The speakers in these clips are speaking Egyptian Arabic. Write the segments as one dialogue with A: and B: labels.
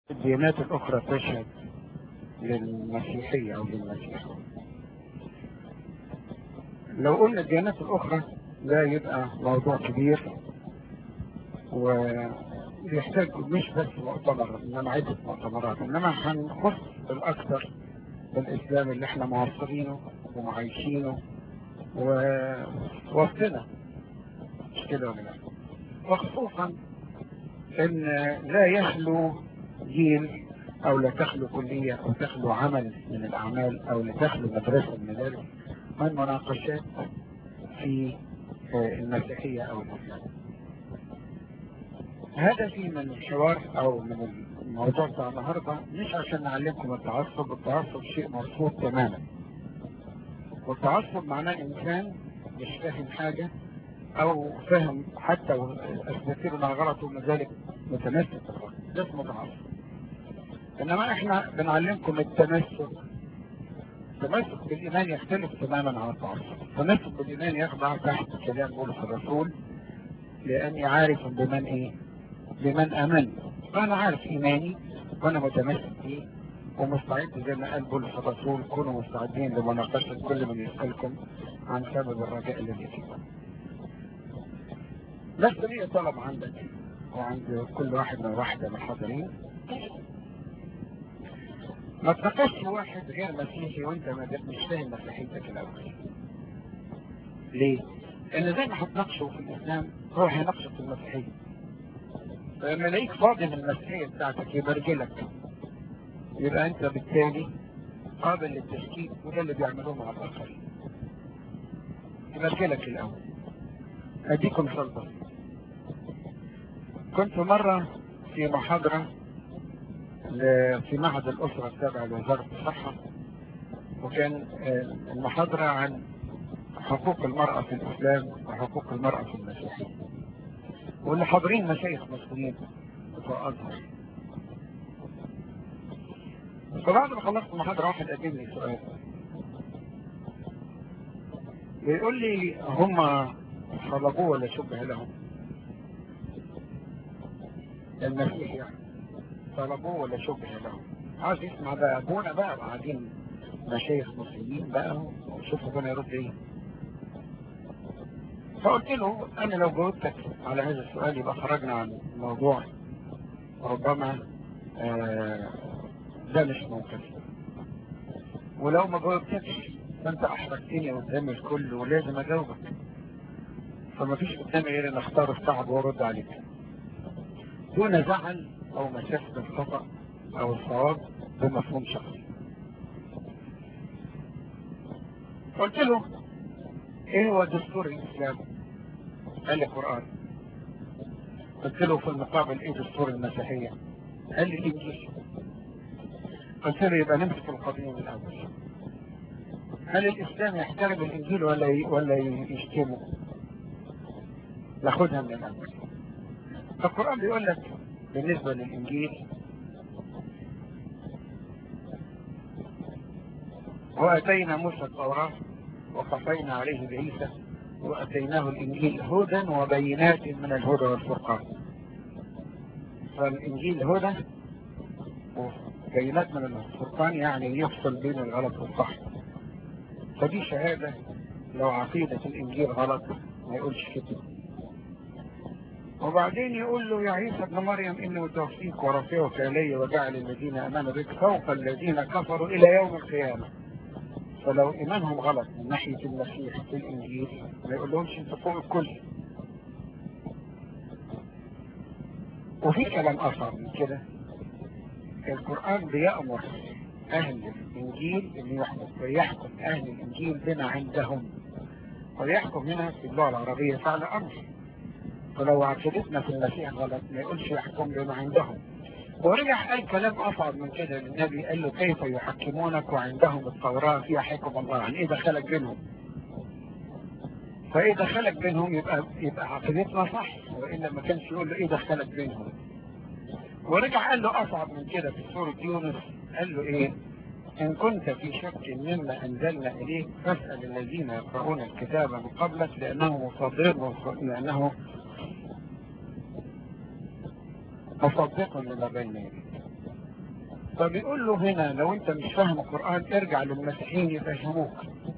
A: الديانات الأخرى تشهد للمسيحية أو للمسيح لو قلنا الديانات الأخرى ده يبقى موضوع كبير ويحتاج مش بس مؤتمر إنما عدة مؤتمرات إنما هنخص الأكثر بالإسلام اللي احنا معاصرينه ومعايشينه ووصلنا مش كده ولا لا وخصوصا ان لا يخلو جيل او لا تخلو كلية او تخلو عمل من الاعمال او لا تخلو مدرسة من المدارس من مناقشات في المسيحية او الاسلام هدفي من الحوار او من الموضوع بتاع النهارده مش عشان نعلمكم التعصب التعصب شيء مرفوض تماما والتعصب معناه انسان مش فاهم حاجة او فهم حتى اثبتوا انها غلط ومن ذلك متمسك بالغلط ده اسمه تعصب انما احنا بنعلمكم التمسك التمسك بالايمان يختلف تماما عن التعصب التمسك بالايمان يخضع تحت كلام بولس الرسول لاني عارف بمن ايه بمن امن فانا عارف ايماني وانا متمسك بيه ومستعد زي ما قال بولس الرسول كونوا مستعدين لمناقشه كل من يسالكم عن سبب الرجاء الذي فيكم بس ليه طلب عندك وعند كل واحد من واحدة من الحاضرين ما تناقشش واحد غير مسيحي وانت مش فاهم مسيحيتك الاول ليه؟ لان زي ما هتناقشه في الاسلام هو هيناقشك في المسيحية فلما يلاقيك فاضي من المسيحية بتاعتك يبرجلك يبقى انت بالتالي قابل للتشكيك وده اللي بيعملوه مع الاخرين يبرجلك الاول اديكم مثال بسيط كنت مرة في محاضرة في معهد الأسرة التابع لوزارة الصحة وكان المحاضرة عن حقوق المرأة في الإسلام وحقوق المرأة في المسيحية واللي حاضرين مشايخ مسلمين بتوع أزهر فبعد ما خلصت المحاضرة واحد قدم لي سؤال بيقول لي هم صلبوه ولا شبه لهم المسيح يعني طلبوه ولا شبه له عايز يسمع بقى ابونا بقى قاعدين مشايخ مسلمين بقى وشوف ابونا يرد ايه فقلت له انا لو جاوبتك على هذا السؤال يبقى خرجنا عن الموضوع ربما آه ده مش موقف ولو ما جاوبتكش فانت احرجتني قدام الكل ولازم اجاوبك فما فيش قدامي غير ان اختار الصعب وارد عليك دون زعل او مسافة الخطأ او الصواب بمفهوم شخصي قلت له ايه هو دستور الاسلام قال لي القرآن قلت له في المقابل ايه دستور المسيحية قال لي الانجيل قلت له يبقى نمسك القضية من الاول هل الاسلام يحترم الانجيل ولا ي... ولا يشتمه ناخدها من الاول القرآن بيقول لك بالنسبة للإنجيل وأتينا موسى التوراة وقفينا عليه بعيسى وأتيناه الإنجيل هدى وبينات من الهدى والفرقان فالإنجيل هدى وبينات من الفرقان يعني يفصل بين الغلط والصح فدي شهادة لو عقيدة الإنجيل غلط ما يقولش كده وبعدين يقول له يا عيسى ابن مريم اني متوفيك ورافعك الي وجعل الذين امنوا بك فوق الذين كفروا الى يوم القيامه فلو ايمانهم غلط من ناحيه المسيح في الانجيل ما يقول لهمش انت فوق الكل وفي كلام اخر من كده القران بيامر اهل الانجيل ان يحكم ويحكم اهل الانجيل بما عندهم ويحكم هنا في اللغه العربيه فعل امر ولو عقيدتنا في المسيح غلط ما يقولش يحكم بما عندهم ورجع قال كلام اصعب من كده للنبي قال له كيف يحكمونك وعندهم التوراة فيها حكم الله يعني ايه دخلك بينهم فايه دخلك بينهم يبقى يبقى عقيدتنا صح والا ما كانش يقول له ايه دخلك بينهم ورجع قال له اصعب من كده في سورة يونس قال له ايه إن كنت في شك مما أنزلنا إليك فاسأل الذين يقرؤون الكتاب من قبلك لأنه مصدر لأنه مصدق لما بين يديك فبيقول له هنا لو انت مش فاهم القرآن ارجع للمسيحيين يفهموك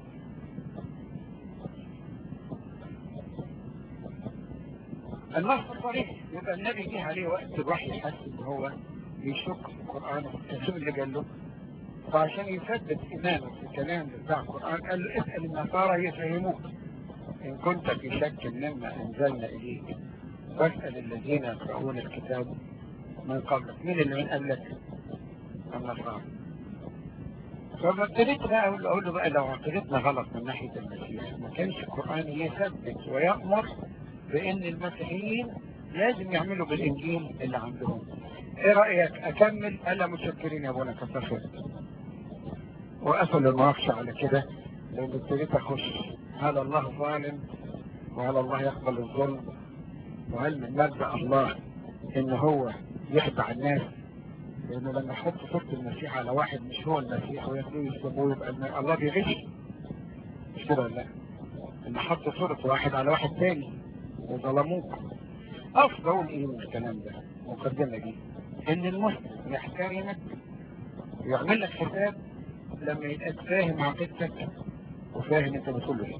A: النص صريح يبقى النبي جه عليه وقت الوحي يحس ان هو بيشك في القرآن التفسير اللي قال له فعشان يثبت إيمانه في الكلام بتاع القرآن قال له اسأل النصارى يفهموك إن كنت في شك مما أنزلنا إليك فاسأل الذين يقرؤون الكتاب من قبلك مين اللي من قال لك النصارى فلما ابتديت بقى اقول له, أقول له بقى لو عقيدتنا غلط من ناحيه المسيح ما كانش القران يثبت ويامر بان المسيحيين لازم يعملوا بالانجيل اللي عندهم ايه رايك اكمل الا متشكرين يا ابونا كتر خيرك وقفل المناقشه على كده لان ابتديت اخش هل الله ظالم وهل الله يقبل الظلم وهل من مبدا الله ان هو يخدع الناس لانه لما يحط صورة المسيح على واحد مش هو المسيح وياخدوه يسلموه يبقى الم- الله بيغش مش كده ولا لا؟ ان حط صورة واحد على واحد تاني وظلموه اقصد اقول ايه من الكلام ده المقدمة دي ان المسلم يحترمك ويعمل لك حساب لما يبقى فاهم عقيدتك وفاهم انت بتقول له ايه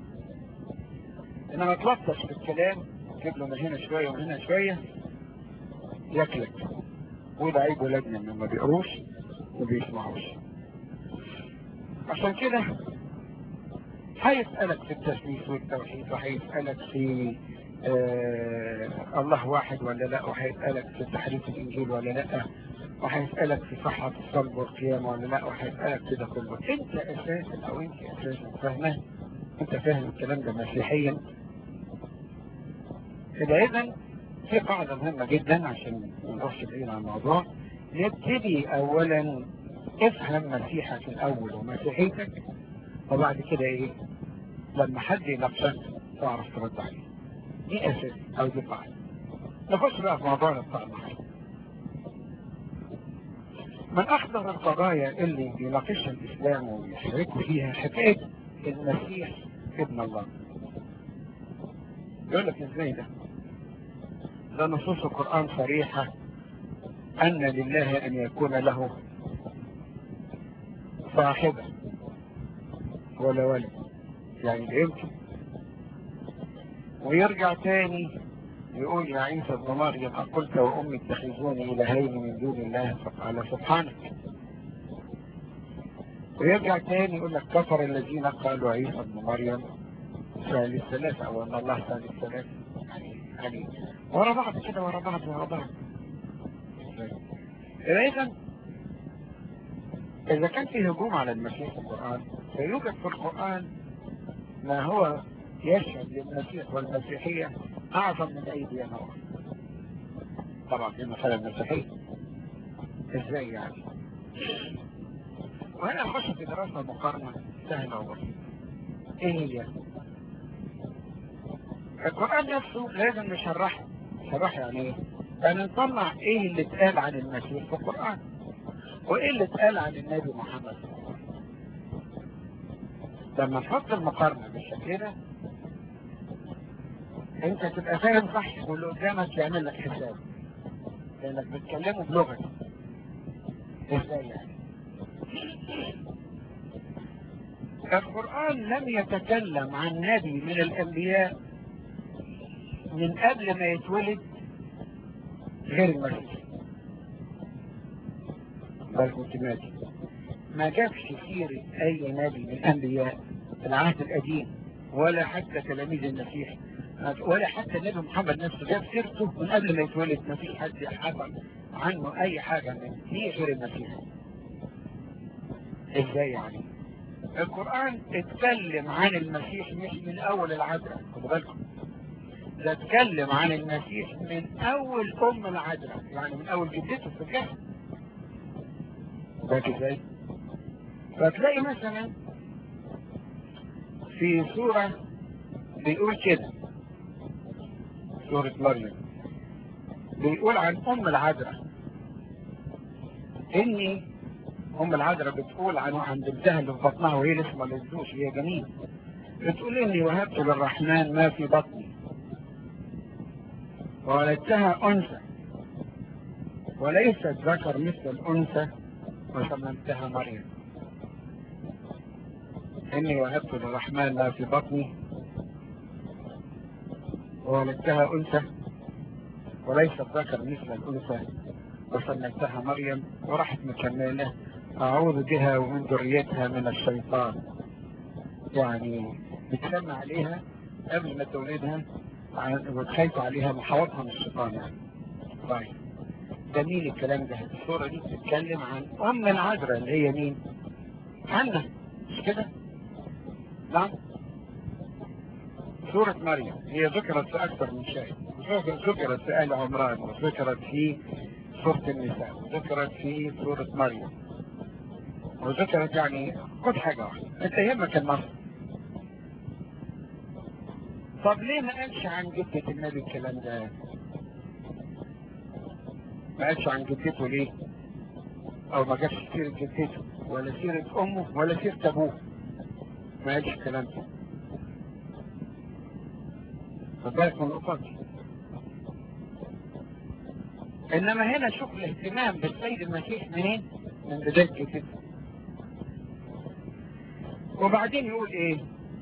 A: انما تلطش في الكلام تجيب له من هنا شوية ومن هنا شوية ياكلك وده عيب ولادنا ان ما بيقروش وبيسمعوش عشان كده هيسألك في التثبيت والتوحيد وهيسألك في آه الله واحد ولا لا وهيسألك في تحريف الإنجيل ولا لا وهيسألك في صحة الصلب والقيامة ولا لا وهيسألك كده كله انت اساسا او انت اساسا فاهمه انت فاهم الكلام ده مسيحيا يبقى اذا في قاعدة مهمة جدا عشان ما نروحش بعيد عن الموضوع نبتدي اولا افهم مسيحك الاول ومسيحيتك وبعد كده ايه لما حد يناقشك تعرف ترد عليه دي اساس او دي قاعدة نخش بقى في موضوعنا بتاع النهارده من اخطر القضايا اللي بيناقشها الاسلام ويشاركوا فيها حكايه المسيح ابن الله يقول لك ازاي ده ده نصوص القرآن صريحة أن لله أن يكون له صاحبة ولا ولد يعني ده يمكن ويرجع تاني يقول يا عيسى ابن مريم أقلت وأمي اتخذوني إلهين من دون الله فقال سبحانك ويرجع تاني يقول لك كفر الذين قالوا عيسى ابن مريم ثالث ثلاثة أو أن الله ثالث ثلاثة يعني يعني ورا بعض كده ورا بعض ورا بعض إذا إذا كان في هجوم على المسيح في القرآن فيوجد في القرآن ما هو يشهد للمسيح والمسيحية أعظم من أي ديانة أخرى طبعا في المسألة المسيحية إزاي يعني وهنا نخش في دراسة مقارنة سهلة وبسيطة إيه هي؟ القرآن نفسه لازم نشرحه نشرحه يعني ايه؟ يعني نطلع ايه اللي اتقال عن المسيح في القرآن وايه اللي اتقال عن النبي محمد لما نحط المقارنة بالشكل ده انت تبقى فاهم صح واللي قدامك يعمل لك حساب لانك بتكلمه بلغته ازاي يعني القرآن لم يتكلم عن نبي من الأنبياء من قبل ما يتولد غير المسيح بل متمادي ما جابش سيرة أي نبي من الأنبياء في العهد القديم ولا حتى تلاميذ المسيح ولا حتى النبي محمد نفسه جاب سيرته من قبل ما يتولد ما فيش حد حصل عنه أي حاجة من دي غير المسيح إزاي يعني؟ القرآن اتكلم عن المسيح مش من أول العذراء خدوا بالكم ده اتكلم عن المسيح من أول أم العذراء يعني من أول جدته في الجسد ده ازاي؟ فتلاقي مثلا في سورة بيقول كده سورة مريم بيقول عن أم العذراء إني أم العذراء بتقول عن عن بنتها اللي في بطنها وهي لسه ما لزوش هي جميل بتقول إني وهبت للرحمن ما في بطني وولدتها أنثى وليست ذكر مثل الأنثى وسممتها مريم إني وهبت للرحمن ما في بطني وولدتها أنثى وليس الذكر مثل الأنثى وسميتها مريم وراحت مكملة أعوذ بها ومن ذريتها من الشيطان يعني بتسمى عليها قبل ما تولدها وتخايف عليها محاوطها من الشيطان يعني طيب جميل الكلام ده الصورة دي بتتكلم عن أم العذراء اللي هي مين؟ حنة مش كده؟ نعم سورة مريم هي ذكرت في أكثر من شيء ذكرت في آل عمران وذكرت في سورة النساء وذكرت في سورة مريم وذكرت يعني خد حاجة واحدة انت يهمك النص طب ليه ما قالش عن جدة النبي الكلام ده ما قالش عن جدته ليه او ما جابش سيرة جدته ولا سيرة امه ولا سيرة ابوه ما قالش الكلام ده خد بالك من النقطة دي انما هنا شوف الاهتمام بالسيد المسيح منين من بداية كده وبعدين يقول ايه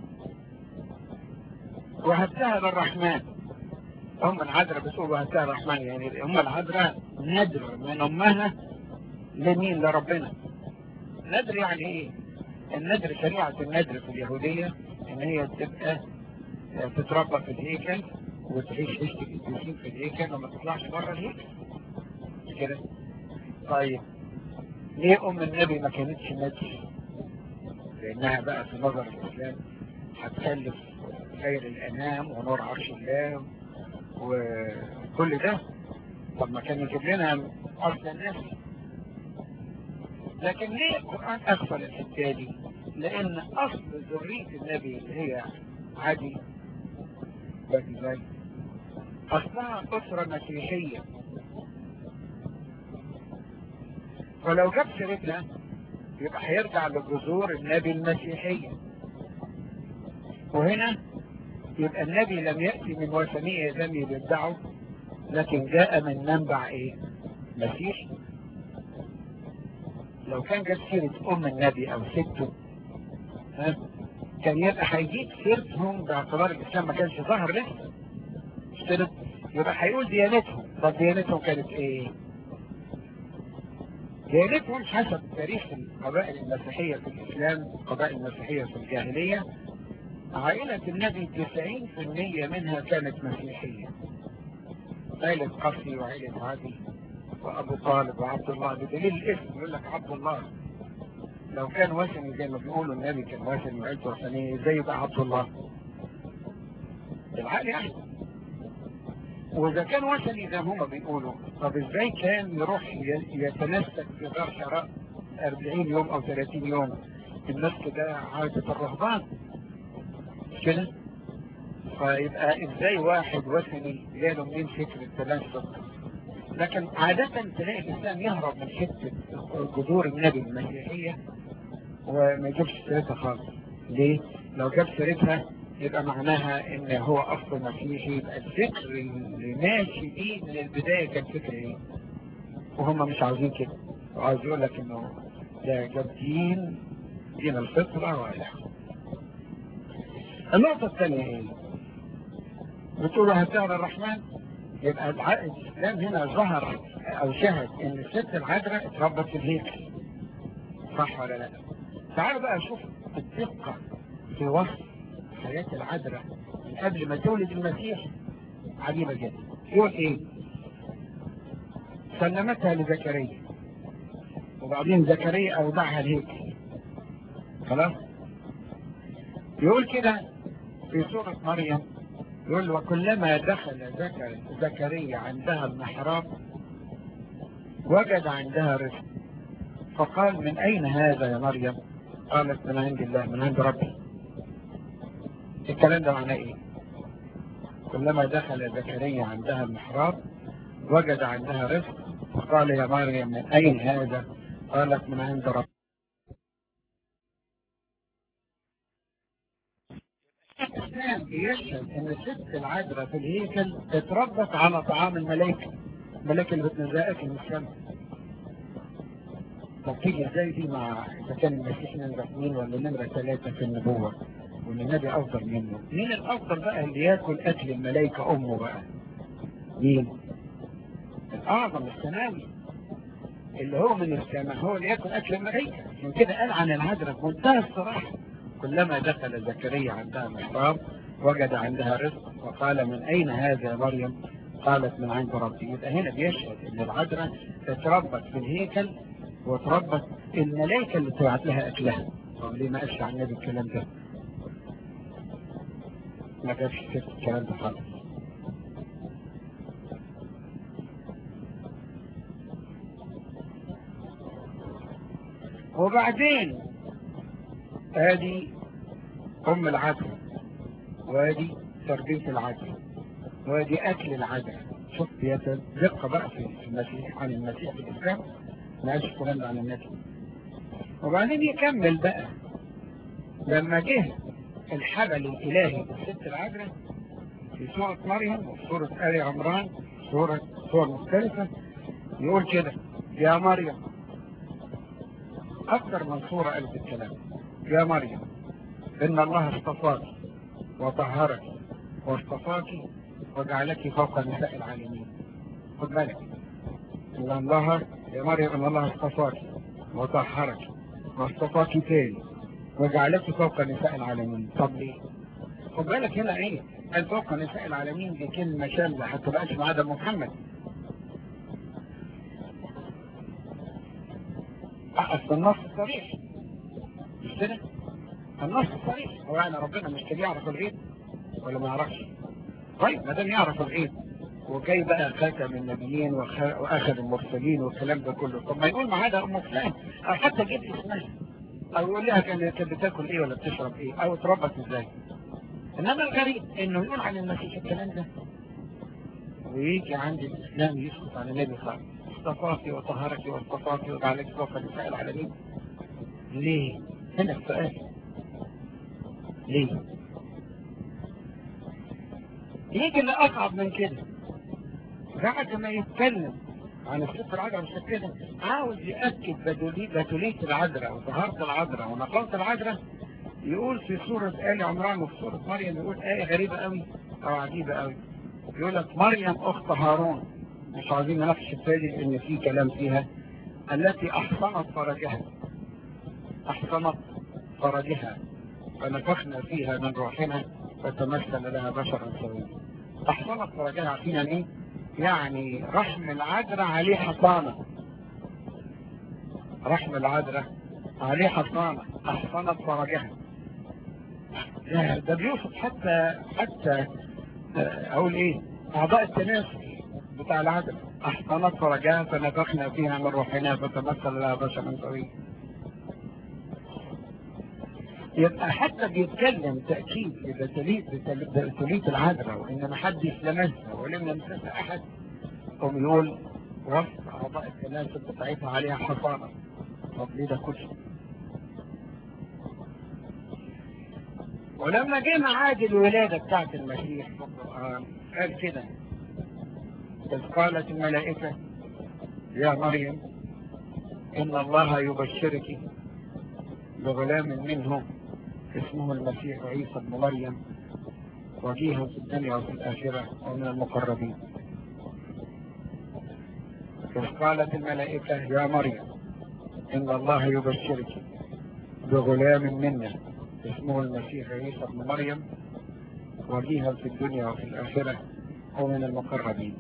A: وهبتها للرحمن ام العذراء بتقول وهبتها للرحمن يعني ام العذراء ندر من امها لمين لربنا ندر يعني ايه الندر شريعة الندر في اليهودية ان هي تبقى تتربى في الهيكل وتعيش عيشة القديسين في الهيكل وما تطلعش بره الهيكل كده طيب ليه ام النبي ما كانتش ندر لانها بقى في نظر الاسلام هتخلف خير الانام ونور عرش الله وكل ده طب ما كان يجيب لنا اصل الناس لكن ليه القرآن أغفل الحكاية دي؟ لأن أصل ذرية النبي اللي هي عادي باقي ازاي؟ أصلها أسرة مسيحية ولو جاب سيرتها يبقى هيرجع لجذور النبي المسيحية وهنا يبقى النبي لم يأتي من وثنية لم يبدعه لكن جاء من منبع ايه مسيحي لو كان جاب سيرة ام النبي او سته ها كان يبقى هيجيب سيرتهم باعتبار الاسلام ما كانش ظهر لسه سيرة يبقى هيقول ديانتهم طب ديانتهم كانت ايه ديانتهم حسب تاريخ القبائل المسيحية في الإسلام القبائل المسيحية في الجاهلية عائلة النبي 90% منها كانت مسيحية عائلة قصي وعائلة عادي وأبو طالب وعبد الله بدليل الاسم يقول لك عبد الله لو كان وثني زي ما بيقولوا النبي كان وثني وعيلته وثنية ازاي يبقى عبد الله بالعقل يعني وإذا كان وثني زي ما هما بيقولوا طب ازاي كان يروح يتنسك في غار شراء 40 يوم أو 30 يوم النسك ده عادة الرهبان كده فيبقى ازاي واحد وثني جاله منين فكرة التنسك لكن عادة تلاقي الإنسان يهرب من حتة جذور النبي المسيحية وما يجيبش سيرتها خالص ليه؟ لو جاب سيرتها يبقى معناها ان هو اصل مسيحي يبقى الفكر اللي ماشي بيه من البداية كان فكر ايه وهم مش عاوزين كده وعاوز يقول لك انه ده جاب دين دين الفطرة ولا النقطة الثانية ايه بتقولوا هتعرى الرحمن يبقى الاسلام هنا ظهر او شهد ان الست العذراء اتربت في الهيكل صح ولا لا تعالوا بقى شوف الدقة في وصف حياة العذراء من قبل ما تولد المسيح عجيبة جدا يقول ايه سلمتها لزكريا وبعدين زكريا اودعها الهيكل خلاص يقول كده في سورة مريم يقول وكلما دخل زكر زكريا عندها المحراب وجد عندها رزق فقال من أين هذا يا مريم قالت من عند الله من عند ربي الكلام ده معناه ايه كلما دخل زكريا عندها المحراب وجد عندها رزق فقال يا مريم من أين هذا قالت من عند ربي الإسلام بيشهد إن الست العذراء في الهيكل اتربت على طعام الملائكة الملائكة اللي بتنزقك من السماء طب تيجي ازاي دي مع اذا كان المسيح نمرة اثنين ولا نمرة ثلاثة في النبوة وان النبي افضل منه مين الافضل بقى اللي ياكل اكل الملائكة امه بقى مين الاعظم السماوي اللي هو من السماء هو اللي ياكل اكل الملائكة من كده قال عن العذراء بمنتهى الصراحة كلما دخل زكريا عندها محراب وجد عندها رزق وقال من اين هذا يا مريم قالت من عند ربي يبقى هنا بيشهد ان العذراء اتربت في الهيكل وتربت الملائكة اللي تبعت لها اكلها طب ليه ما قالش عن النبي الكلام ده ما جابش سيرة الكلام ده خالص وبعدين ادي ام العدل وادي تربية العدل وادي اكل العدل شوف يا دقة بقى في المسيح عن المسيح في الاسلام ما قالش الكلام ده عن النبي وبعدين يكمل بقى لما جه الحبل الالهي بالست العذراء في سورة مريم وفي سورة آل عمران سورة سور مختلفة يقول كده يا مريم أكثر من سورة قالت الكلام يا مريم إن الله اصطفاك وطهرك واصطفاك وجعلك فوق نساء العالمين خد بالك إن الله يا مريم إن الله اصطفاك وطهرك واصطفاك تاني وجعلك فوق نساء العالمين طب ليه؟ خد بالك هنا ايه؟ قال فوق نساء العالمين دي كلمة شاملة حتى بقاش ما عدا محمد أصل النص صريح مش كده؟ النص صريح هو يعني ربنا مش كان يعرف الغيب ولا ما يعرفش؟ طيب ما دام يعرف الغيب وجاي بقى خاتم النبيين واخر المرسلين والكلام ده كله طب ما يقول ما عدا ام فلان او حتى جبت اسمها او يقول لها كانت بتاكل ايه ولا بتشرب ايه او اتربت ازاي انما الغريب انه يقول عن المسيح الكلام ده ويجي عند الاسلام يسقط عن النبي خالص اصطفاك وطهرك واصطفاك وجعلك فوق نساء العالمين ليه؟ هنا السؤال ليه؟ يجي اللي اصعب من كده بعد ما يتكلم عن الست العذراء مش كده عاوز يأكد بدولية العذراء وطهارة العذراء ونقاوة العذراء يقول في سورة آل عمران وفي سورة مريم يقول آية غريبة قوي أو عجيبة قوي يقول لك مريم أخت هارون مش عايزين نناقش التالي لأن في كلام فيها التي أحصنت فرجها أحصنت فرجها فنفخنا فيها من روحنا فتمثل لها بشرا سويا أحصنت فرجها عارفين يعني إيه؟ يعني رحم العذراء عليه حصانة رحم العذراء عليه حصانة أحصنت فرجها ده بيوصف حتى حتى أقول إيه أعضاء التناسل بتاع العذراء أحصنت فرجها فنفخنا فيها من روحنا فتمثل لها بشرا سويا يبقى حتى بيتكلم تأكيد بتلية العذراء وإن ما حدش لمسها ولم يمسسها أحد هم يقول وصف أعضاء التناسل بتاعتها عليها حصانة طب ليه ده كله ولما جه معاد الولادة بتاعت المسيح في القرآن قال كده إذ قالت الملائكة يا مريم إن الله يبشرك بغلام منه اسمه المسيح عيسى بن مريم وجيها في الدنيا وفي الآخرة ومن المقربين إذ قالت الملائكة يا مريم إن الله يبشرك بغلام منا اسمه المسيح عيسى بن مريم وجيها في الدنيا وفي الآخرة ومن المقربين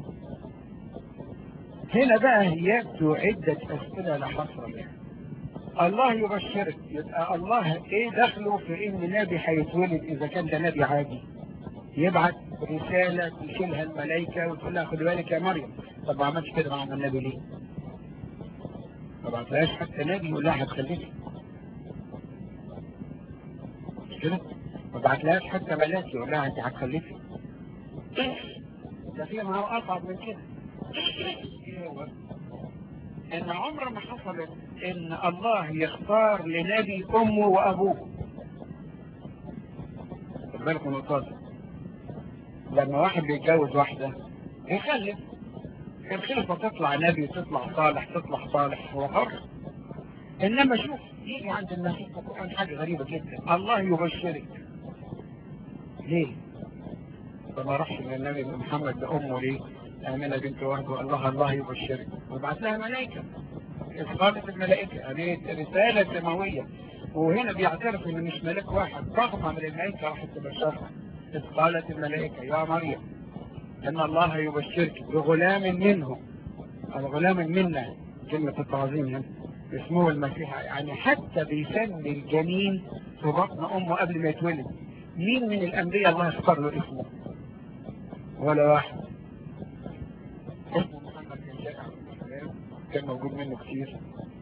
A: هنا بقى يبدو عدة أسئلة لا حصر لها الله يبشرك يبقى الله ايه دخله في ان نبي هيتولد اذا كان ده نبي عادي يبعت رسالة تشيلها الملائكة وتقول لها خدي بالك يا مريم طب ما عملش كده مع النبي ليه؟ ما بعتلهاش حتى نبي يقول لها هتخليكي مش كده؟ ما بعتلهاش حتى ملاك يقول لها انت هتخليكي ده في معاه اصعب من كده ايه هو؟ ان عمر ما حصلت ان الله يختار لنبي امه وابوه خد بالكم النقطه لما واحد بيتجوز واحده يخلف الخلفه تطلع نبي تطلع صالح تطلع صالح هو حر انما شوف يجي عند المسيح في القران حاجه غريبه جدا الله يبشرك ليه؟ فما راحش للنبي محمد لامه ليه؟ امنه بنت وهب الله الله يبشرك وبعت لها ملائكه إذ قالت الملائكه هذه رساله سماويه وهنا بيعترف ان مش ملك واحد طغمه من الملائكه راحت تبشرها إذ قالت الملائكه يا مريم ان الله يبشرك بغلام منه الغلام منا كلمه التعظيم هنا اسمه المسيح يعني حتى بيسمي الجنين في بطن امه قبل ما يتولد مين من الانبياء الله اختار له اسمه ولا واحد اسمه محمد بن شائع كان موجود منه كتير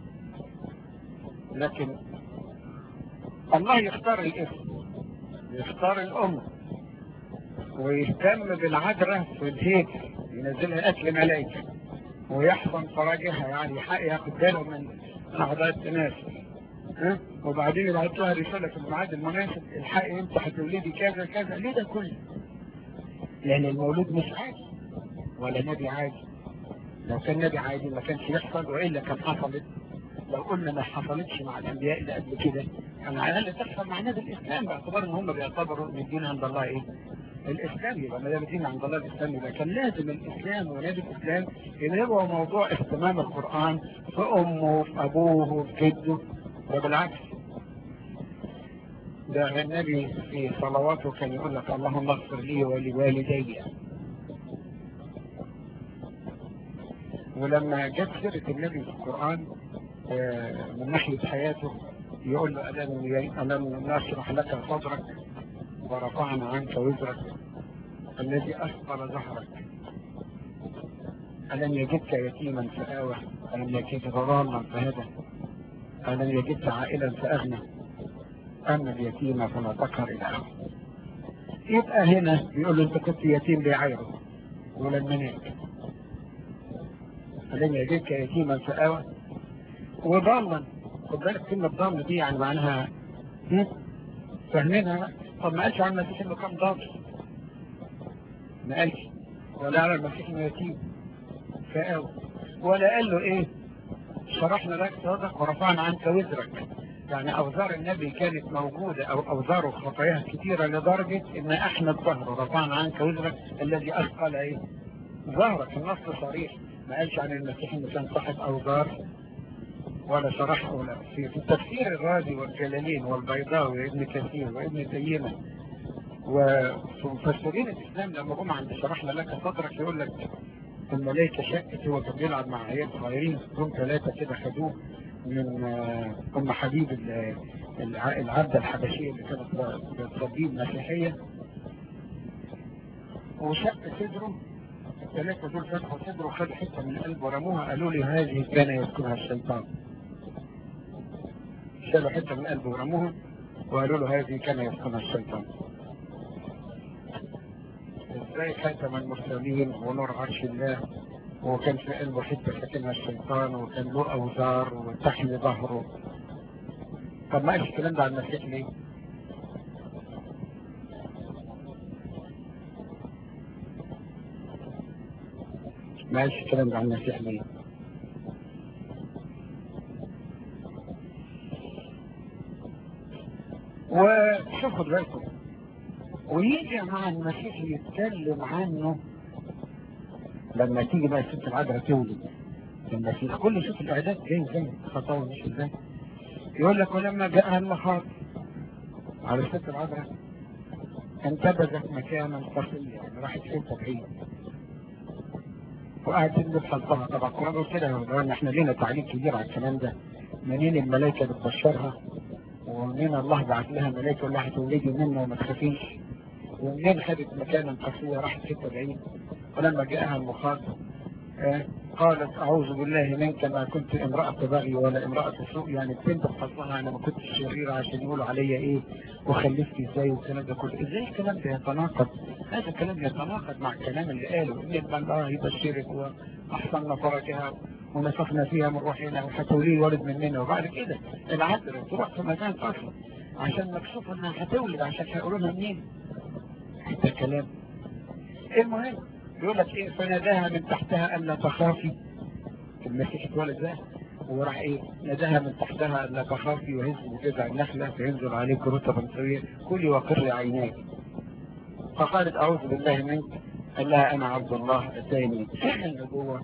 A: لكن الله يختار الاسم يختار الام ويهتم بالعذراء في الهيكل ينزلها اكل ملائكه ويحفظ فراجها يعني ياخد باله من اعضاء التناسل ها وبعدين يبعت لها رساله في الميعاد المناسب الحقي انت هتولدي كذا كذا ليه ده كله؟ لان المولود مش عادي ولا نبي عادي لو كان نبي عادي ما كانش يحصل والا كان حصلت لو قلنا ما حصلتش مع الانبياء اللي قبل كده كان على الاقل تحصل مع نبي الاسلام باعتبار ان هم بيعتبروا ان الدين عند الله ايه؟ الاسلام يبقى ما دام الدين عند الله الاسلام يبقى كان لازم الاسلام ونبي الاسلام ان هو موضوع اهتمام القران في امه في ابوه في جده وبالعكس ده النبي في صلواته كان يقول لك اللهم اغفر لي ولوالدي ولما جت سيرة النبي في القرآن من ناحية حياته يقول له ألم ألم نشرح لك صدرك ورفعنا عنك وزرك الذي أثقل ظهرك ألم يجدك يتيما فآوى ألم يجدك ضالا فهدى ألم يجدك عائلا فأغنى أما اليتيم فلا تقهر إلى آخره يبقى هنا بيقول له أنت كنت يتيم بيعيره ولما نام ألم يجدك يتيما فآوى وضالا خد بالك كلمة ضال دي يعني معناها فاهمينها طب ما قالش عن المسيح انه كان ضال ما قالش ولا على المسيح انه يتيم فآوى ولا قال له ايه شرحنا لك صدق ورفعنا عنك وزرك يعني اوزار النبي كانت موجودة او اوزاره خطاياها كثيرة لدرجة ان احنا الظهر ورفعنا عنك وزرك الذي اثقل ايه ظهرك النص صريح ما قالش عن المسيح انه كان صاحب اوزار ولا شرح ولا في, في التفسير الرازي والجلالين والبيضاوي وابن كثير وابن تيمة ومفسرين الاسلام لما جم عند شرحنا لك صدرك يقول لك الملائكة شكت هو كان بيلعب مع عيال صغيرين دول ثلاثة كده خدوه من ام حبيب العبدة الحبشية اللي كانت بتربيه المسيحية وشق صدره الثلاثة دول فتحوا صدره وخد حتة من القلب ورموها قالوا لي هذه كان يذكرها الشيطان شالوا حتة من قلبه ورموها وقالوا له هذه كان يذكرها الشيطان ازاي خاتم المرسلين ونور عرش الله وكان في قلبه حتة ساكنها الشيطان وكان له أوزار وتحمي ظهره طب ما قالش الكلام ده عن المسيح ليه؟ ما قالش الكلام ده عن المسيح ليه؟ وشوفوا بالكم ويجي مع المسيح يتكلم عنه لما تيجي بقى الست العذراء تولد المسيح كل شوف الاعداد جاي ازاي خطاوه مش ازاي يقول لك ولما جاءها المخاض على الست العذراء انتبذت مكانا قصيا يعني راحت حته بعيد وقعدت تلبس خلفها طبعا القران بيقول كده لو احنا لينا تعليق كبير على الكلام ده منين الملائكه بتبشرها ومنين الله بعت لها ملائكه يقول لها هتولدي منه وما تخافيش ومنين خدت مكانا قصيا راحت حته بعيد ولما جاءها المخاض آه قالت أعوذ بالله منك ما كنت امرأة بغي ولا امرأة سوء يعني البنت بحصلها أنا ما كنت شريرة عشان يقولوا عليا إيه وخلفت إزاي والكلام ده كله إزاي الكلام ده يتناقض هذا الكلام يتناقض مع الكلام اللي قاله إن الله يبشرك وأحسننا فرجها ونفخنا فيها من روحنا وهتولي ولد مننا وبعد كده العذراء تروح في مكان آخر عشان مكشوف إنها هتولد عشان هيقولوا لها منين ده كلام المهم يقول لك ايه فناداها من تحتها الا تخافي المسيح اتولد ده وراح ايه نداها من تحتها لا تخافي وهز بجذع النخلة فينزل عليك رتبا سوية كلي وقر عينيك فقالت اعوذ بالله منك قال لها انا عبد الله اتاني النبوة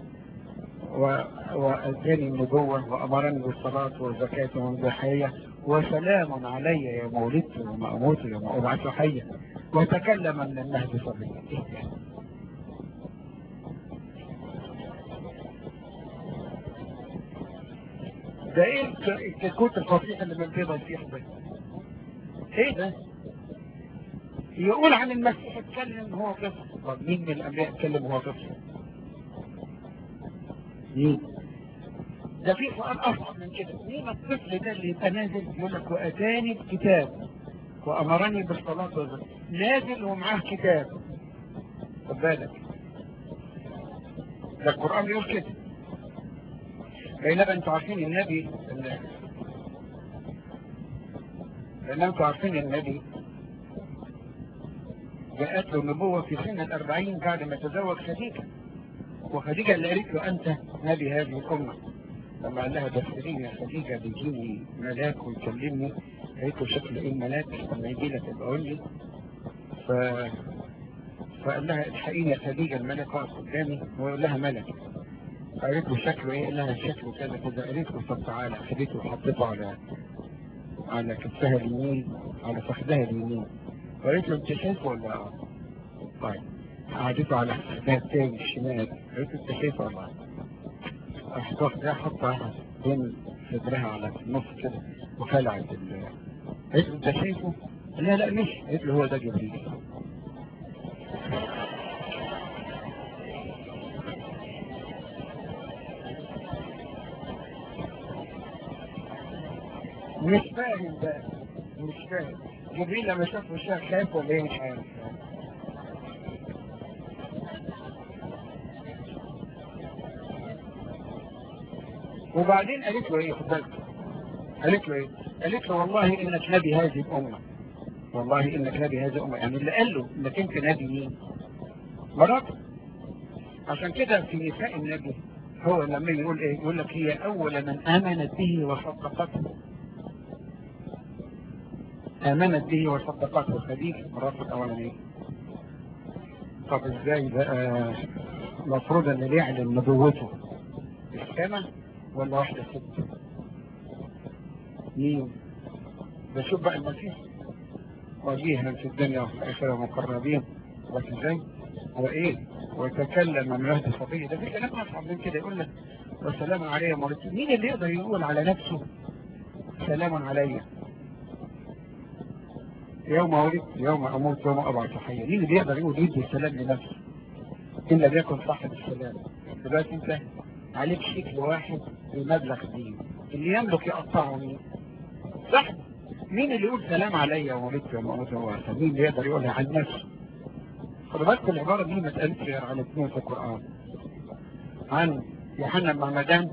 A: واتاني النبوة وامرني بالصلاة والزكاة والضحية وسلام علي يوم ولدت وما اموت ويوم ابعث حيا وتكلم من المهد صبيا ايه ده؟ ده ايه الكتكوت الفصيح اللي من بيضة الفيح ده ايه ده يقول عن المسيح اتكلم هو طفل طب مين من الانبياء اتكلم وهو طفل مين ده في سؤال اصعب من كده مين الطفل ده اللي يبقى نازل يقول لك واتاني الكتاب وامرني بالصلاه والزكاه نازل ومعاه كتاب خد بالك ده القران بيقول كده بينما انتوا عارفين النبي بينما انتوا عارفين النبي جاءت له النبوة في سن الأربعين بعد ما تزوج خديجة وخديجة اللي قالت له أنت نبي هذه الأمة لما قال لها دفريني يا خديجة بيجيني ملاك ويكلمني قالت له شكل إيه الملاك لما يجي لك يبقى قول لي ف... فقال لها الحقيني يا خديجة الملك واقف قدامي ويقول لها ملك قالت له شكله ايه قال لها شكله كذا كذا قالت له طب تعالى خديته وحطيته على على كتفها اليمين على فخذها اليمين قالت له انت شايفه ولا لا؟ طيب قعدته على فخذها التاني الشمال قالت له انت شايفه ولا لا؟ راحت واخدها حطها بين صدرها على النص كده وخلعت ال قالت له انت شايفه؟ قال لها لا مش قالت له هو ده جبريل مش فاهم ده مش فاهم جبريل لما شاف وشها خاف ولا ايه مش عارف وبعدين قالت له ايه خد بالك قالت له ايه قالت له والله انك نبي هذه الامه والله انك نبي هذه الامه يعني اللي قال له انك انت نبي مين مراته عشان كده في نساء النبي هو لما يقول ايه يقول لك هي اول من امنت به وصدقته آمنت به وصدقته خديجة مراته الأولانية طب ازاي بقى المفروض ان اللي يعلن نبوته السنة ولا واحدة ست مين بشوف بقى المسيح وجيها في الدنيا وفي الآخرة مقربين بس ازاي وايه وتكلم من مهد صبي ده في كلام اصعب من كده يقول لك وسلام علي مرتين مين اللي يقدر يقول على نفسه سلام عليّ يوم ولدت يوم اموت يوم ابعث حيا مين اللي يقدر يقول يدي السلام لنفسه ان لم يكن صاحب السلام دلوقتي انت عليك شكل واحد بمبلغ دين اللي يملك يقطعه مين صح مين اللي يقول سلام عليا وولدت يوم اموت يوم ابعث مين اللي يقدر يقولها عن نفسه خد بالك العباره دي ما اتقالتش غير على اثنين في القران عن يوحنا المعمدان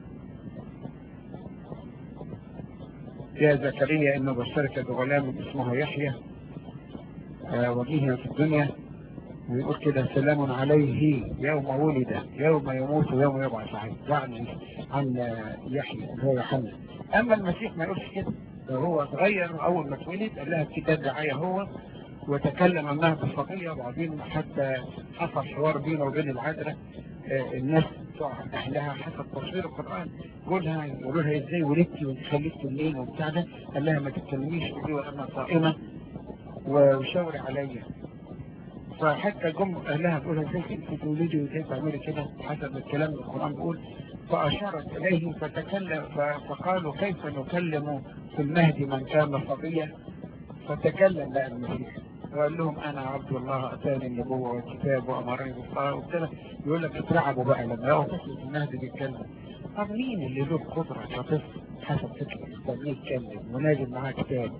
A: يا زكريا إنه بشرك بغلام اسمه يحيى آه وجيه في الدنيا ويقول كده سلام عليه يوم ولد يوم يموت ويوم يبعث عنه يعني عن يحيى اللي هو يوحنا أما المسيح ما يقولش كده ده هو اتغير أول ما اتولد قال لها الكتاب دعاية هو وتكلم عنها بالصبية وبعدين حتى حصل حوار بينه وبين العذراء آه الناس بتوع اهلها حسب تصوير القرآن يقولها يقولوا لها ازاي ولدتي وانت خلفتي منين وبتاع ده قال لها ما تتكلميش تقولي وانا صائمة وشاوري عليا فحتى جم اهلها بيقولها ازاي انت تولدي وازاي تعملي كده حسب الكلام اللي القرآن بيقول فأشارت إليه فتكلم فقالوا كيف نكلم في المهد من كان صبيا فتكلم بقى المسيح وقال لهم انا عبد الله اتاني النبوة والكتاب وامرني بالصلاة وكده يقول لك اترعبوا بقى لما لقوا طفل في المهد بيتكلم طب مين اللي له قدرة كطفل حسب فكرة يستنيه يتكلم ونازل معاه كتاب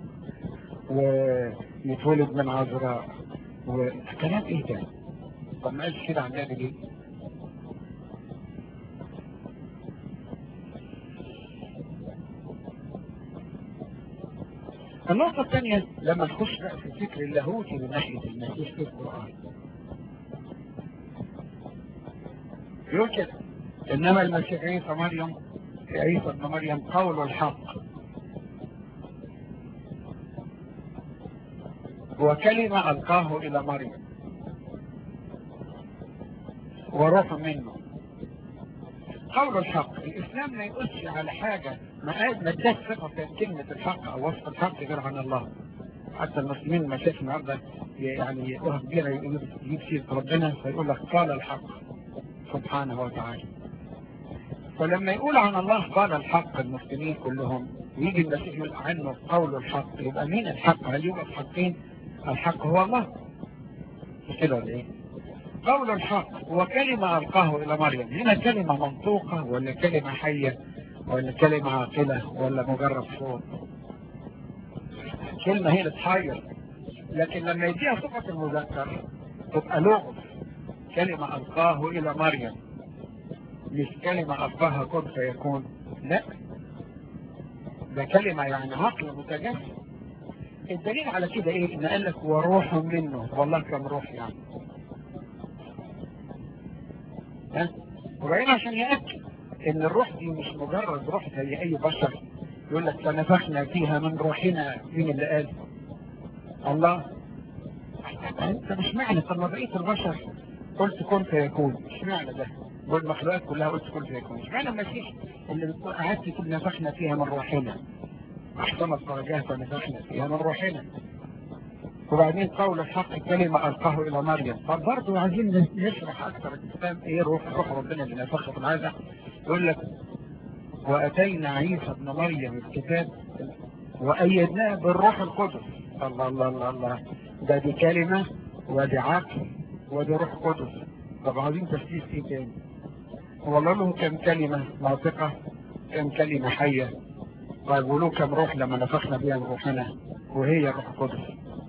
A: ويتولد من عذراء وكلام ايه ده؟ طب ما قالش كده عن النبي ليه؟ النقطة الثانية لما نخش بقى في فكر اللاهوتي من ناحية المسيح في القرآن يقول كده إنما المسيح عيسى مريم عيسى ابن مريم قول الحق وكلمة ألقاه إلى مريم وروح منه قول الحق الإسلام ما يقولش على حاجة ما قال ما اداش صفة كلمة الحق أو وصف الحق غير عن الله حتى المسلمين ما شايف النهارده يعني يقولها كبيرة يجيب سيرة ربنا فيقول لك قال الحق سبحانه وتعالى فلما يقول عن الله قال الحق المسلمين كلهم ويجي المسيح يقول عنه قول الحق يبقى مين الحق هل يوجد حقين الحق هو الله مش كده ولا ايه قول الحق وكلمة ألقاه إلى مريم هنا كلمة منطوقة ولا كلمة حية ولا كلمة عاقلة ولا مجرد صوت كلمة هي اللي تحير لكن لما يديها صفة المذكر تبقى لغز كلمة ألقاه إلى مريم مش كلمة ألقاها كن فيكون لا ده كلمة يعني عقل متجسد الدليل على كده ايه ان قال لك وروح منه والله كم روح يعني ها وبعدين عشان يأكد ان الروح دي مش مجرد روح زي اي بشر يقول لك فنفخنا فيها من روحنا مين اللي قال الله انت مش معنى طب ما بقيه البشر قلت كن فيكون مش معنى ده والمخلوقات كلها قلت كن فيكون مش معنى المسيح اللي بتقول قعدت تقول نفخنا فيها من روحنا احسن الدرجات فنفخنا فيها من روحنا وبعدين قول الحق كلمة ألقاه إلى مريم فبرضه عايزين نشرح أكثر الإسلام إيه روح روح ربنا اللي نفخ في العادة يقول لك وأتينا عيسى ابن مريم الكتاب وأيدناه بالروح القدس الله الله الله الله ده دي كلمة ودي عقل ودي روح قدس طب عايزين تفسير ايه تاني والله له كم كلمة ناطقة كم كلمة حية طيب وله كم روح لما نفخنا بها من روحنا وهي الروح القدس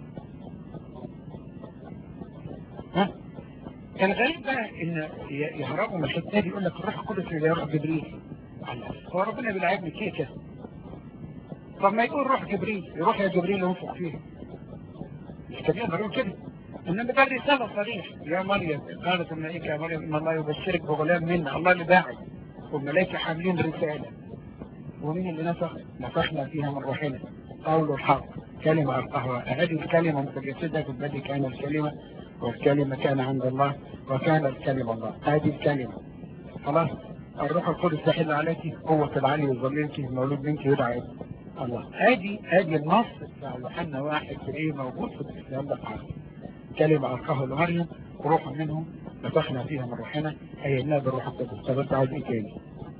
A: ها الغريب بقى ان يهربوا من الحته دي يقول لك الروح القدس اللي يروح جبريل هو ربنا بيلعبني كده كده طب ما يقول روح جبريل يروح يا جبريل وينفخ فيه مش كده يقول كده انما ده الرساله صريح يا مريم قالت الملائكه يا مريم ان الله يبشرك بغلام منا الله اللي باعت والملائكه حاملين رساله ومين اللي نفخ نفخنا فيها من روحنا قول الحق كلمة ألقاها هذه الكلمة متجسدة في البدء كان الكلمة والكلمة كان عند الله وكان الكلمة الله هذه الكلمة خلاص الروح القدس تحل عليك قوة العلي وظليلك مولود منك يدعى الله هذه هذه النص بتاع يوحنا واحد في ايه موجود في الاسلام ده قاعد كلمة ألقاها لمريم وروح منهم نفخنا فيها من روحنا أيدناه بالروح القدس طب انت عايز ايه تاني؟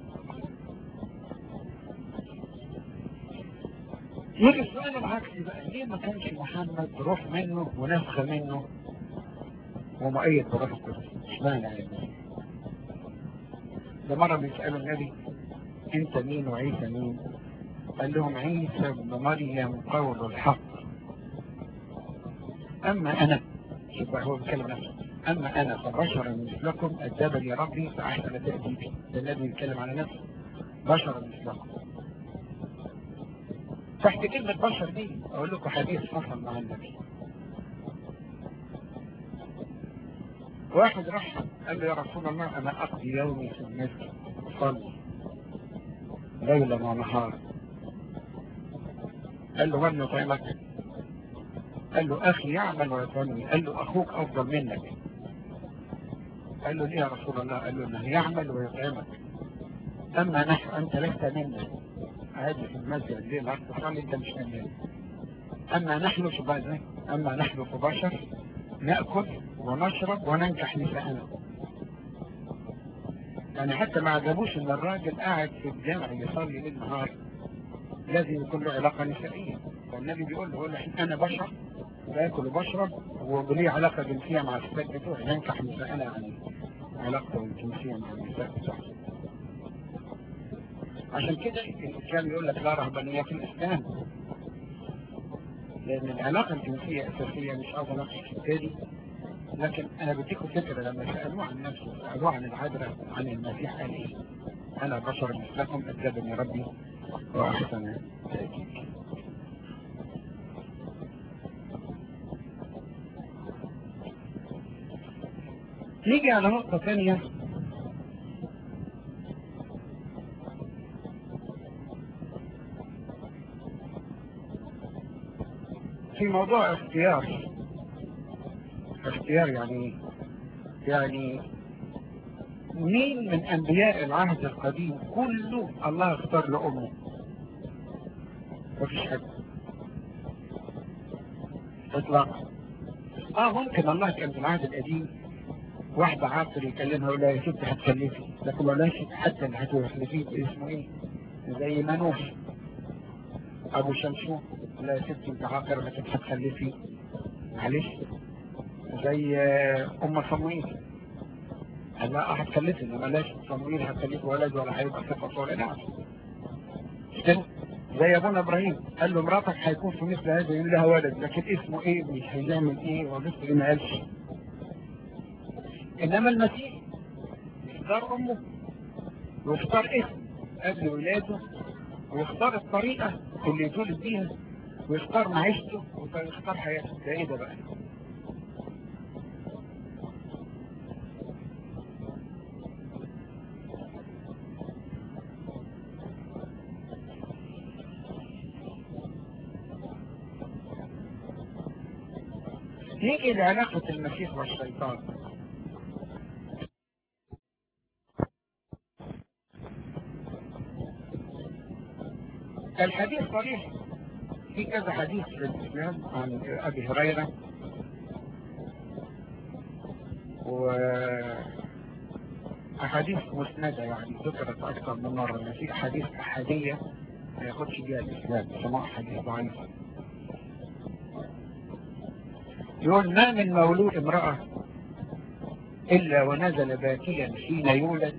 A: يجي السؤال العكسي بقى ليه ما كانش محمد روح منه ونفخ منه ومؤيد بروح القدس اشمعنى يعني ده مرة بيسألوا النبي انت مين وعيسى مين قال لهم عيسى ابن مريم قول الحق اما انا شوف هو بيتكلم نفسه اما انا فبشر مثلكم ادبني ربي فاحسن تأديبي ده النبي بيتكلم على نفسه بشر مثلكم تحت كلمة بشر دي اقول لكم حديث حصل مع النبي واحد راح قال له يا رسول الله انا اقضي يومي في المسجد اصلي ليلا ونهارا قال له من يطعمك قال له اخي يعمل ويطعمني قال له اخوك افضل منك قال له ليه يا رسول الله قال له انه يعمل ويطعمك اما نحن انت لست منا عادي في المسجد ليه العرض تصلي انت مش منا اما نحن شباب اما نحن كبشر نأكل ونشرب وننكح نساءنا يعني حتى ما عجبوش ان الراجل قاعد في الجامع يصلي ليل نهار لازم يكون له علاقة نسائية فالنبي بيقول له يقول له انا بشر باكل وبشرب ولي علاقة جنسية مع الستات بتوعي ننكح نساءنا يعني علاقته الجنسية مع النساء بتوعي عشان كده الإسلام يقول لك لا رهبانية في الإسلام لأن العلاقة الجنسية أساسية مش أفضل في التالي لكن أنا بديكم فكرة لما سألوه عن نفسه سألوه عن العذراء عن المسيح قال إيه أنا بشر مثلكم أجابني ربي وأحسن تأكيد نيجي على نقطة ثانية في موضوع اختيار اختيار يعني ايه؟ يعني مين من انبياء العهد القديم كله الله اختار له امه مفيش حد اطلاقا اه ممكن الله كان في العهد القديم واحدة عاقل يكلمها يقول لها يا ست هتخلفي لكن ما لهاش حتى اللي هتخلفيه اسمه ايه؟ زي منوش ابو شمشون لا يا ست انت عاقل لكن هتخلفي معلش زي ام صمويل قال لا هتخلفي انما لاش صمويل هتخلفي ولد ولا هيبقى صفة ولا نعم كده زي ابونا ابراهيم قال له مراتك هيكون في مثل هذا يقول لها ولد لكن اسمه ايه مش هيعمل ايه وظيفته ايه ما قالش انما المسيح يختار امه ويختار اسم قبل ولاده ويختار الطريقه اللي يتولد بيها ويختار معيشته ويختار حياته ده ايه ده بقى نيجي لعلاقة المسيح والشيطان الحديث صريح في كذا حديث في الإسلام عن أبي هريرة و أحاديث مسندة يعني ذكرت أكثر من مرة إن في أحاديث أحادية ما ياخدش بيها الإسلام سماع حديث ضعيف يقول ما من مولود امرأة إلا ونزل باكيا حين يولد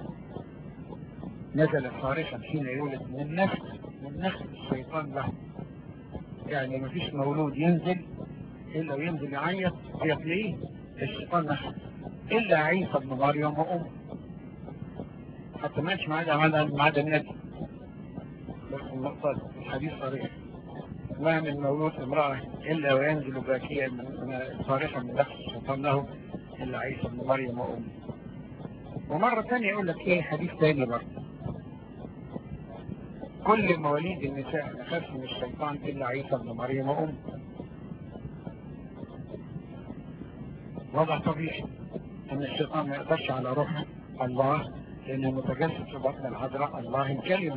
A: نزل صارخا حين يولد من نفس من نفس الشيطان له يعني ما فيش مولود ينزل إلا وينزل يعيط يعيط ليه الشيطان نفسه إلا عيسى ابن مريم وأمه حتى ماشي ما عدا ما عدا النبي بس النقطة الحديث صريح ما من مولود امرأة إلا وينزل باكيا صارخا من نفس الشيطان له إلا عيسى ابن مريم وأمه ومرة ثانية يقول لك إيه حديث ثاني برضه كل مواليد النساء أخف من الشيطان إلا عيسى ابن مريم وأمه وضع طبيعي أن الشيطان ما يقدرش على روح الله لأنه متجسد في بطن العذراء الله الكلمة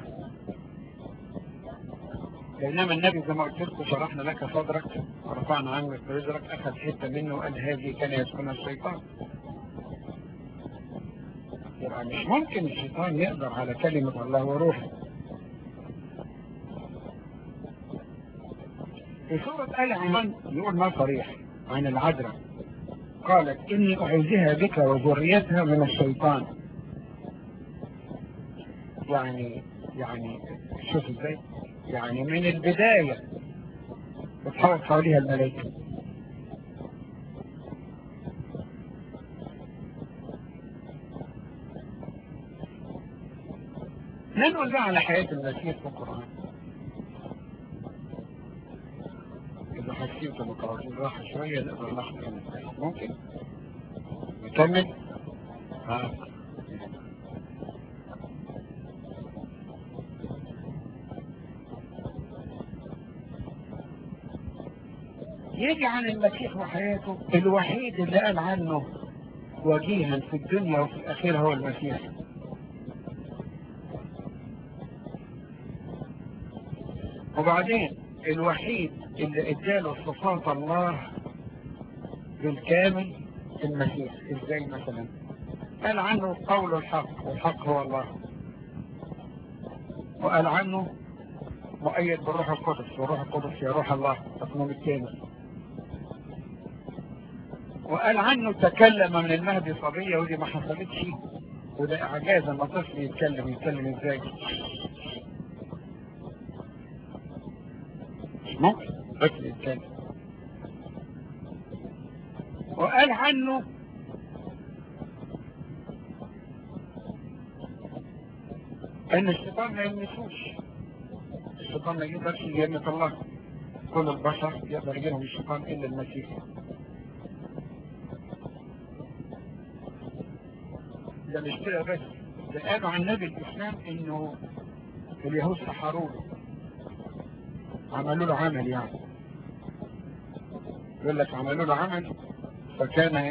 A: بينما النبي زي ما قلت لكم شرحنا لك صدرك ورفعنا عنك وزرك أخذ حتة منه وقال هذه كان يسكنها الشيطان يبقى مش ممكن الشيطان يقدر على كلمة الله وروحه في سورة آل عمران يقول ما صريح عن العذراء قالت إني أعوذها بك وذريتها من الشيطان يعني يعني شوف ازاي يعني من البداية بتحاول حواليها الملائكة ننقل بقى على حياة المسيح في القرآن إذا حسيت متواصل راحة شوية نقدر ناخد ممكن نكمل ها يجي عن المسيح وحياته الوحيد اللي قال عنه وجيها في الدنيا وفي الأخير هو المسيح وبعدين الوحيد اللي اداله صفات الله بالكامل المسيح ازاي مثلا قال عنه قول الحق والحق هو الله وقال عنه مؤيد بالروح القدس والروح القدس يا روح الله تصميم الثاني وقال عنه تكلم من المهدي صبية ودي ما حصلتش وده اعجاز اما طفل يتكلم يتكلم ازاي ممكن طفل يتكلم وقال عنه ان الشيطان ما يلمسوش الشيطان ما يقدرش يلمس الله كل البشر يقدر يجيلهم الشيطان الا المسيح ده مش كده بس ده قالوا عن نبي الاسلام انه اليهود سحروه عملوا له عمل يعني يقول لك عملوا له عمل فكان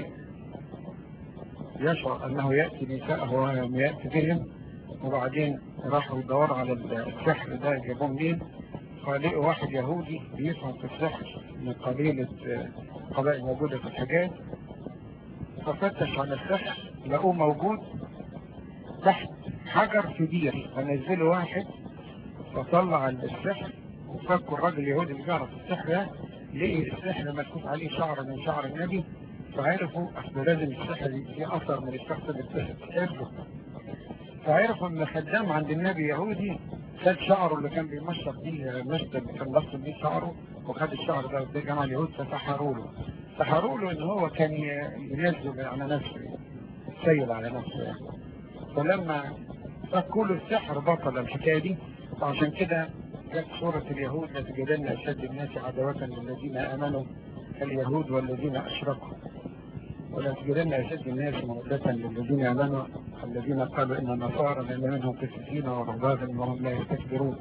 A: يشعر انه ياتي نساءه وهم ياتي بهم وبعدين راحوا يدوروا على السحر ده جابوه منين فلقوا واحد يهودي بيفهم في السحر من قبيلة قبائل موجودة في الحجاز ففتش عن السحر لقوه موجود تحت حجر في بير فنزلوا واحد فطلع السحر وفكوا الراجل اليهودي اللي بيعرف السحر ده لقي السحر مكتوب عليه شعر من شعر النبي فعرفوا اصل لازم السحر فيه اثر من الشخص اللي بتحبه فعرفوا ان خدام عند النبي يهودي خد شعره اللي كان بيمشط بيه مشط اللي كان لصق بيه شعره وخد الشعر ده قدام جماعه اليهود فسحروا له سحروا له ان هو كان ينزل على نفسه يسيل على نفسه يعني فلما فكوا له السحر بطل الحكايه دي وعشان كده جت سورة اليهود لتجدن أشد الناس عداوة للذين آمنوا اليهود والذين أشركوا ولا تجدن أشد الناس مودة للذين آمنوا الذين قالوا إن النصارى لأن منهم قسيسين ورهبانا وهم لا يستكبرون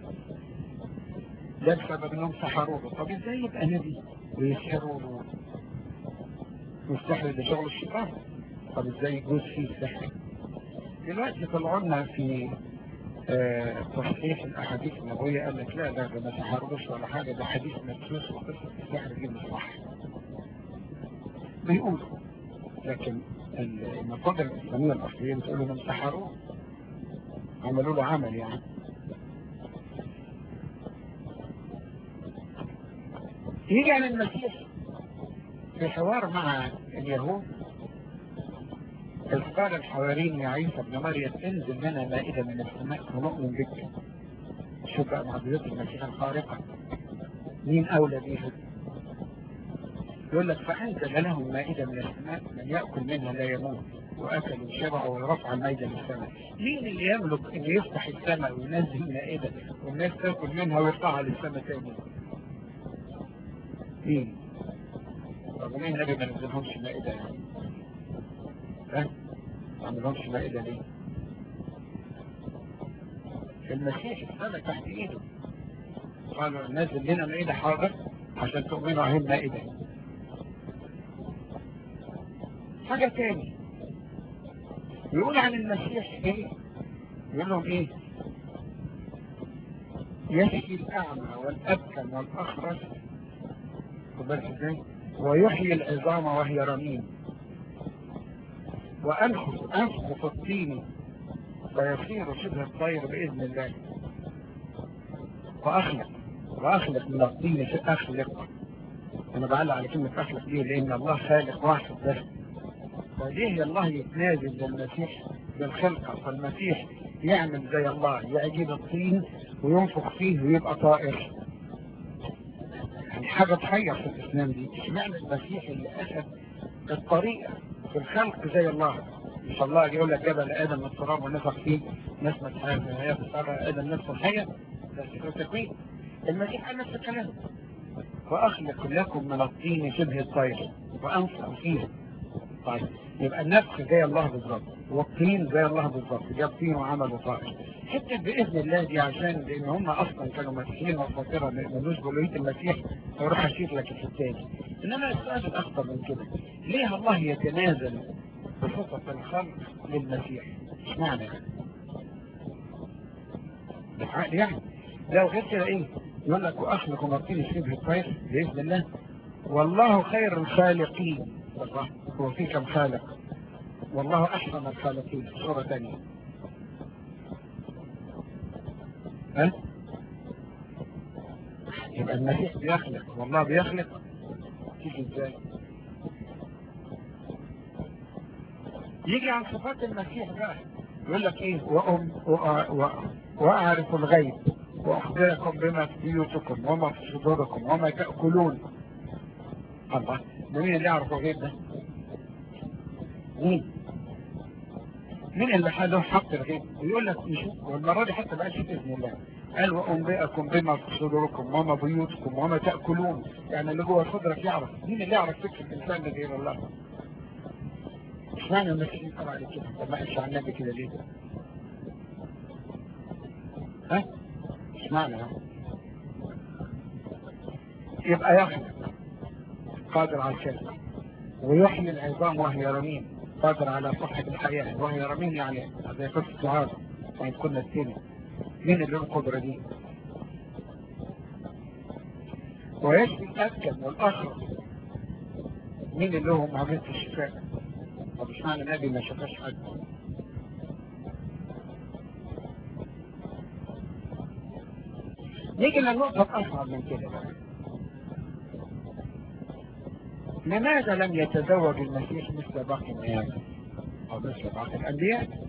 A: ده بسبب انهم سحروا له طب ازاي يبقى نبي ويسحروا له والسحر ده شغل الشيطان طب ازاي يجوز فيه السحر دلوقتي طلعوا لنا في آه تصحيح الاحاديث النبويه قال لك لا لا ده ما سحروش ولا حاجه ده حديث مدسوس وقصه السحر دي مش صح بيقولوا لكن المقادر الاسلاميه الاصليه بتقول انهم سحروه عملوا له عمل يعني يجي عن المسيح في حوار مع اليهود إذ قال الحواريين يا عيسى ابن مريم انزل لنا مائدة من السماء ونؤمن بك شوف بقى معجزات المسيح الخارقة مين أولى بيها يقول لك فأنزل لهم مائدة من السماء من يأكل منها لا يموت وأكلوا شبعوا ورفع المائدة للسماء مين اللي يملك أن يفتح السماء وينزل مائدة والناس تاكل منها ويرفعها للسماء تاني مين؟ طب مين النبي ما نزلهمش مائدة يعني؟ ها؟ ما عملهمش مائدة ليه؟ المسيح السماء تحت ايده قالوا نازل لنا مائدة حاضر عشان تؤمنوا عليه مائدة حاجة تاني يقول عن المسيح ايه يقول لهم ايه يشفي الاعمى والابكم والاخرس بالك ازاي ويحيي العظام وهي رميم وانفخ انفخ في الطين فيصير شبه الطير باذن الله واخلق واخلق من الطين اخلق انا بعلق على كلمه اخلق دي لان الله خالق واحد بس فليه الله يتنازل للمسيح بالخلقه فالمسيح يعمل زي الله يعجب الطين وينفخ فيه ويبقى طائر يعني حاجه تحير في الاسلام دي اشمعنى المسيح اللي اخذ الطريقه في الخلق زي الله مش الله يقول لك جبل ادم التراب ونفخ فيه نسمة حياة هي بتطلع ادم نفس الحية بس في التكوين المسيح قال نفس الكلام واخلق لكم من الطين شبه الطير وانفخ فيه طيب يبقى النفخ زي الله بالظبط والطين زي الله بالظبط جاب طين وعمل طائر حتى باذن الله دي عشان لان هم اصلا كانوا مسيحيين وفاطره ما يؤمنوش بألوهية المسيح فيروح اشير لك في الثاني انما السؤال الاخطر من كده ليه الله يتنازل بصفة الخلق للمسيح اشمعنى يعني بالعقل يعني لو غير كده ايه يقول لك واخلق ونطين شبه الطير باذن الله والله خير الخالقين الله هو في كم خالق والله احسن الخالقين في صورة ثانية ها يبقى المسيح بيخلق والله بيخلق تيجي ازاي يجي عن صفات المسيح بقى يقول لك ايه وأم واعرف الغيب واخبركم بما في بيوتكم وما في صدوركم وما تاكلون الله ده مين اللي يعرف الغيب ده مين مين اللي له حق الغيب ويقول لك نشوف والمره دي حتى بقى باذن الله قال وانبئكم بما في صدوركم وما بيوتكم وما تاكلون يعني اللي جوه صدرك يعرف مين اللي يعرف فكر الانسان ده غير الله اشمعنى المسيح يقرا على كده طب ما قالش عن النبي كده ليه ها اشمعنى يبقى يخلق قادر على الشفاء ويحيي العظام وهي رميم قادر على صحة الحياة وهي رميم يعني زي قصة العاص وإن كنا السنة مين اللي له القدرة دي؟ ويشفي الأكل والأخر مين اللي لهم معجزة الشفاء؟ طب مش معنى النبي ما شفاش حد نيجي للنقطة الأصعب من كده بقى لماذا لم يتزوج المسيح مثل باقي الناس أو مثل باقي الأنبياء؟